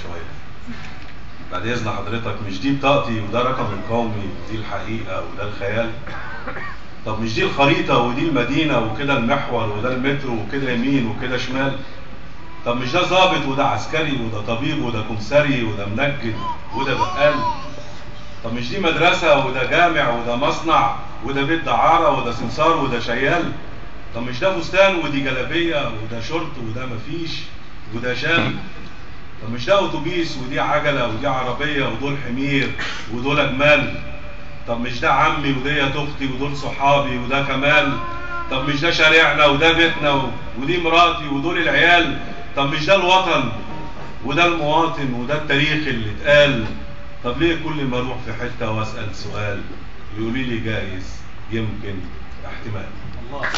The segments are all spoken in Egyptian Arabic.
شويه بعد اذن حضرتك مش دي بطاقتي وده رقم القومي ودي الحقيقه وده الخيال طب مش دي الخريطه ودي المدينه وكده المحور وده المترو وكده يمين وكده شمال طب مش ده ظابط وده عسكري وده طبيب وده كمساري وده منجد وده بقال طب مش دي مدرسة وده جامع وده مصنع وده بيت دعارة وده سمسار وده شيال طب مش ده فستان ودي جلابية وده شورت وده مفيش وده شال طب مش ده اتوبيس ودي عجلة ودي عربية ودول حمير ودول جمال طب مش ده عمي ودي اختي ودول صحابي وده كمال طب مش ده شارعنا وده بيتنا و- ودي مراتي ودول العيال طب مش ده الوطن وده المواطن وده التاريخ اللي اتقال طب ليه كل ما اروح في حته واسال سؤال يقولوا لي جايز يمكن احتمال الله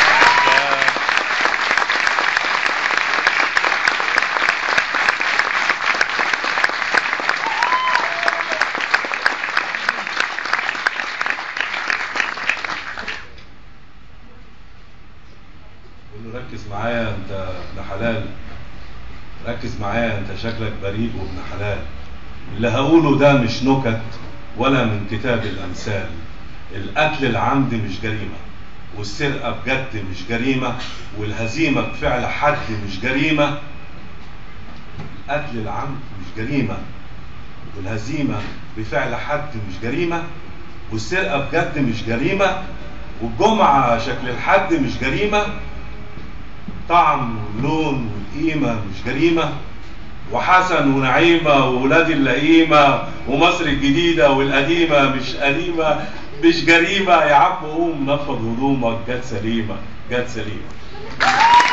بقول له ركز معايا انت ابن حلال ركز معايا انت شكلك بريء وابن حلال اللي هقوله ده مش نكت ولا من كتاب الامثال القتل العمد مش جريمه والسرقه بجد مش جريمه والهزيمه بفعل حد مش جريمه القتل العمد مش جريمه والهزيمه بفعل حد مش جريمه والسرقه بجد مش جريمه والجمعه شكل الحد مش جريمه طعم واللون والقيمة مش جريمة وحسن ونعيمة وولاد اللئيمة ومصر الجديدة والقديمة مش قديمة مش جريمة يا عم قوم نفض هدومك جت سليمة جت سليمة